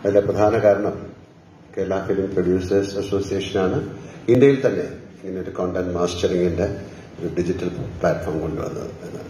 അതിന്റെ പ്രധാന കാരണം കേരള ഫിലിം പ്രൊഡ്യൂസേഴ്സ് അസോസിയേഷനാണ് ഇന്ത്യയിൽ തന്നെ ഇങ്ങനെ ഒരു കോണ്ടന്റ് മാസ്റ്ററിംഗിന്റെ ഒരു ഡിജിറ്റൽ പ്ലാറ്റ്ഫോം കൊണ്ടുവന്നത് എന്നാണ്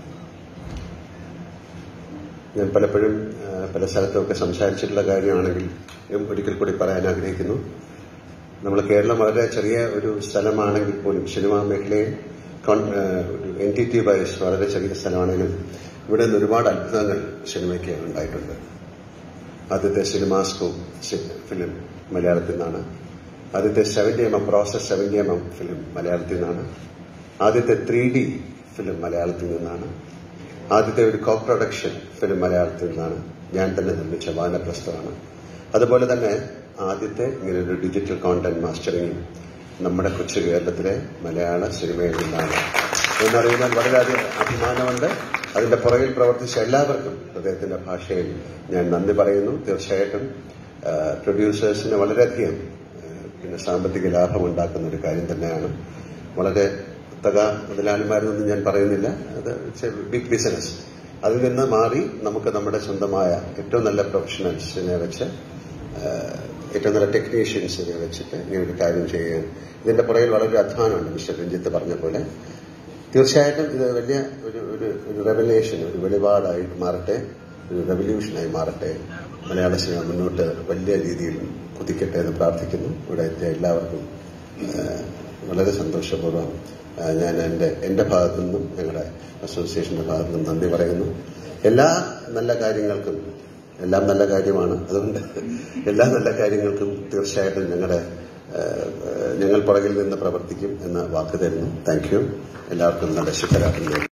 ഞാൻ പലപ്പോഴും ആ, പല സ്ഥലത്തുമൊക്കെ സംസാരിച്ചിട്ടുള്ള കാര്യമാണെങ്കിൽ ഞാൻ ഒരിക്കൽ കൂടി പറയാൻ ആഗ്രഹിക്കുന്നു നമ്മൾ കേരളം വളരെ ചെറിയ ഒരു സ്ഥലമാണെങ്കിൽ പോലും സിനിമാ മേഖലയിൽ കോൺ- ആ, ഒരു എൻറ്റിറ്റി വൈസ് വളരെ ചെറിയ സ്ഥലമാണെങ്കിലും ഇവിടെ നിന്ന് ഒരുപാട് അത്ഭുതങ്ങൾ സിനിമയ്ക്ക് ഉണ്ടായിട്ടുണ്ട് ആദ്യത്തെ സിനിമാസ്കോപ്പ് ഫിലിം മലയാളത്തിൽ നിന്നാണ് ആദ്യത്തെ seventy M M process seventy M M film മലയാളത്തിൽ നിന്നാണ് ആദ്യത്തെ ത്രീ ഡി ഫിലിം മലയാളത്തിൽ നിന്നാണ് ആദ്യത്തെ ഒരു കോ പ്രൊഡക്ഷൻ ഫിലിം മലയാളത്തിൽ നിന്നാണ് ഞാൻ തന്നെ നിർമ്മിച്ച വാനപ്രസ്ഥമാണ് അതുപോലെ തന്നെ ആദ്യത്തെ ഇങ്ങനെ ഒരു ഡിജിറ്റൽ കോണ്ടന്റ് മാസ്റ്ററിംഗ് നമ്മുടെ കൊച്ചു കേരളത്തിലെ മലയാള സിനിമയിൽ നിന്നാണ് എന്നറിയുമ്പോൾ വളരെയധികം അഭിമാനമുണ്ട് അതിന്റെ പുറകിൽ പ്രവർത്തിച്ച എല്ലാവർക്കും ഹൃദയത്തിന്റെ ഭാഷയിൽ ഞാൻ നന്ദി പറയുന്നു തീർച്ചയായിട്ടും ആ, പ്രൊഡ്യൂസേഴ്സിന് വളരെയധികം ആ, പിന്നെ സാമ്പത്തിക ലാഭം ഉണ്ടാക്കുന്ന ഒരു കാര്യം തന്നെയാണ് വളരെ തക മുതലാളിമാരൊന്നും ഞാൻ പറയുന്നില്ല അത് ബിഗ് ബിസിനസ് അതിൽ നിന്ന് മാറി നമുക്ക് നമ്മുടെ സ്വന്തമായ ഏറ്റവും നല്ല പ്രൊഫഷണൽസിനെ വെച്ച് ആ, ഏറ്റവും നല്ല ടെക്നീഷ്യൻസിനെ വെച്ചിട്ട് ഇങ്ങനെ ഒരു കാര്യം ചെയ്യാൻ ഇതിന്റെ പുറകിൽ വളരെ അധ്വാനമുണ്ട് മിസ്റ്റർ രഞ്ജിത്ത് പറഞ്ഞ പോലെ തീർച്ചയായിട്ടും ഇത് വലിയ ഒരു ഒരു ഒരു റെവലേഷൻ ഒരു വെളിപാടായി മാറട്ടെ ഒരു റെവല്യൂഷനായി മാറട്ടെ മലയാള സിനിമ മുന്നോട്ട് വലിയ രീതിയിൽ കുതിക്കട്ടെ എന്ന് പ്രാർത്ഥിക്കുന്നു ഇവിടെ എത്തിയ എല്ലാവർക്കും ആ, വളരെ സന്തോഷപൂർവ്വം ആ, ഞാൻ എൻ്റെ എൻ്റെ ഭാഗത്തു നിന്നും ഞങ്ങളുടെ അസോസിയേഷന്റെ ഭാഗത്തു നിന്നും നന്ദി പറയുന്നു എല്ലാ നല്ല കാര്യങ്ങൾക്കും എല്ലാം നല്ല കാര്യമാണ് അതുകൊണ്ട് എല്ലാ നല്ല കാര്യങ്ങൾക്കും തീർച്ചയായിട്ടും ഞങ്ങളുടെ ആ, ആ, ഞങ്ങൾ പുറകിൽ നിന്ന് പ്രവർത്തിക്കും എന്ന വാക്ക് തരുന്നു താങ്ക് യു എല്ലാവർക്കും നല്ല ശുഭരാത്രി